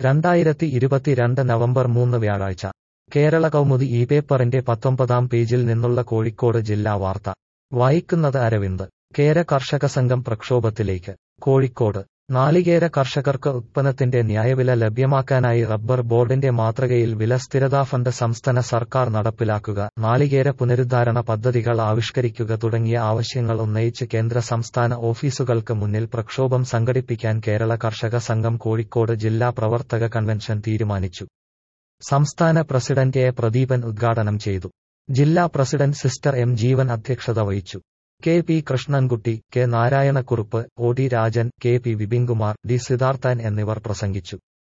രണ്ടായിരത്തി ഇരുപത്തിരണ്ട് നവംബർ മൂന്ന് വ്യാഴാഴ്ച കേരള കൗമുദി ഈ പേപ്പറിന്റെ പത്തൊമ്പതാം പേജിൽ നിന്നുള്ള കോഴിക്കോട് ജില്ലാ വാർത്ത വായിക്കുന്നത് അരവിന്ദ് കേര കർഷക സംഘം പ്രക്ഷോഭത്തിലേക്ക് കോഴിക്കോട് നാളികേര കർഷകർക്ക് ഉത്പന്നത്തിന്റെ ന്യായവില ലഭ്യമാക്കാനായി റബ്ബർ ബോർഡിന്റെ മാതൃകയിൽ വില സ്ഥിരതാ ഫണ്ട് സംസ്ഥാന സർക്കാർ നടപ്പിലാക്കുക നാളികേര പുനരുദ്ധാരണ പദ്ധതികൾ ആവിഷ്കരിക്കുക തുടങ്ങിയ ആവശ്യങ്ങൾ ഉന്നയിച്ച് കേന്ദ്ര സംസ്ഥാന ഓഫീസുകൾക്ക് മുന്നിൽ പ്രക്ഷോഭം സംഘടിപ്പിക്കാൻ കേരള കർഷക സംഘം കോഴിക്കോട് ജില്ലാ പ്രവർത്തക കൺവെൻഷൻ തീരുമാനിച്ചു സംസ്ഥാന പ്രസിഡന്റ് എ പ്രദീപൻ ഉദ്ഘാടനം ചെയ്തു ജില്ലാ പ്രസിഡന്റ് സിസ്റ്റർ എം ജീവൻ അധ്യക്ഷത വഹിച്ചു K P Krishnankutty K Narayanakurup O D Rajan K P Vipinkumar D Sidharthan എന്നിവർ പ്രസംഗിച്ചു